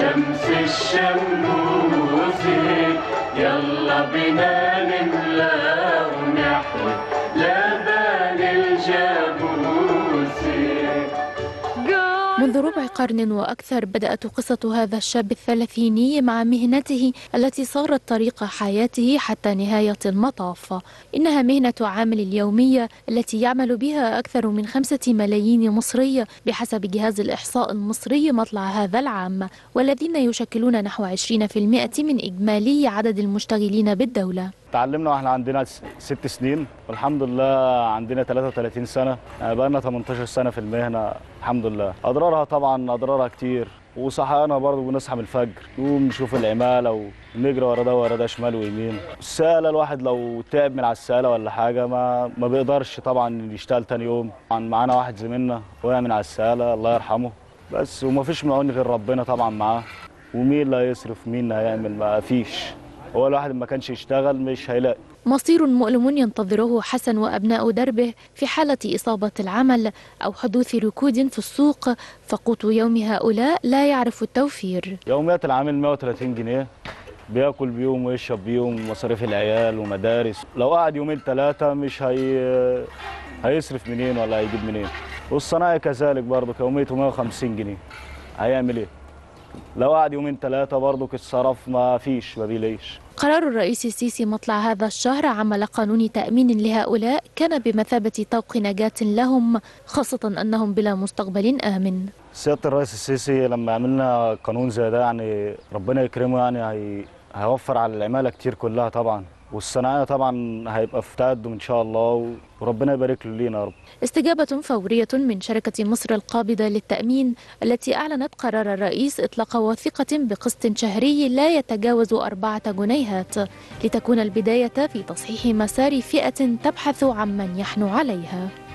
شمس الشموس يلا بنا نملى ونحلى لبن الجاموس منذ ربع قرن وأكثر بدأت قصة هذا الشاب الثلاثيني مع مهنته التي صارت طريق حياته حتى نهاية المطاف إنها مهنة عامل اليومية التي يعمل بها أكثر من خمسة ملايين مصري بحسب جهاز الإحصاء المصري مطلع هذا العام والذين يشكلون نحو 20% من إجمالي عدد المشتغلين بالدولة تعلمنا واحنا عندنا س- ست سنين والحمد لله عندنا 33 سنه يعني بقى لنا 18 سنه في المهنه الحمد لله اضرارها طبعا اضرارها كتير وصحيانها برضه بنصحى من الفجر نقوم نشوف العماله ونجري ورا ده ورا ده شمال ويمين الساله الواحد لو تعب من على الساله ولا حاجه ما ما بيقدرش طبعا يشتغل تاني يوم طبعا معانا واحد زميلنا وقع من على الساله الله يرحمه بس وما فيش معون غير ربنا طبعا معاه ومين اللي هيصرف مين اللي هيعمل ما فيش هو الواحد ما كانش يشتغل مش هيلاقي مصير مؤلم ينتظره حسن وأبناء دربه في حالة إصابة العمل أو حدوث ركود في السوق فقوت يوم هؤلاء لا يعرف التوفير يوميات العامل 130 جنيه بياكل بيهم ويشرب بيهم مصاريف العيال ومدارس لو قعد يومين ثلاثة مش هي... هيصرف منين ولا هيجيب منين والصنايعي كذلك برضه يوميته 150 جنيه هيعمل ايه لو قعد يومين ثلاثة برضه الصرف ما فيش ما بيلاقيش قرار الرئيس السيسي مطلع هذا الشهر عمل قانون تأمين لهؤلاء كان بمثابة طوق نجاة لهم خاصة أنهم بلا مستقبل آمن سيادة الرئيس السيسي لما عملنا قانون زي ده يعني ربنا يكرمه يعني هي... هيوفر على العمالة كتير كلها طبعا والصناعية طبعا هيبقى في تقدم إن شاء الله وربنا يبارك له لينا يا رب استجابة فورية من شركة مصر القابضة للتأمين التي أعلنت قرار الرئيس إطلاق وثيقة بقسط شهري لا يتجاوز أربعة جنيهات لتكون البداية في تصحيح مسار فئة تبحث عمن يحنو عليها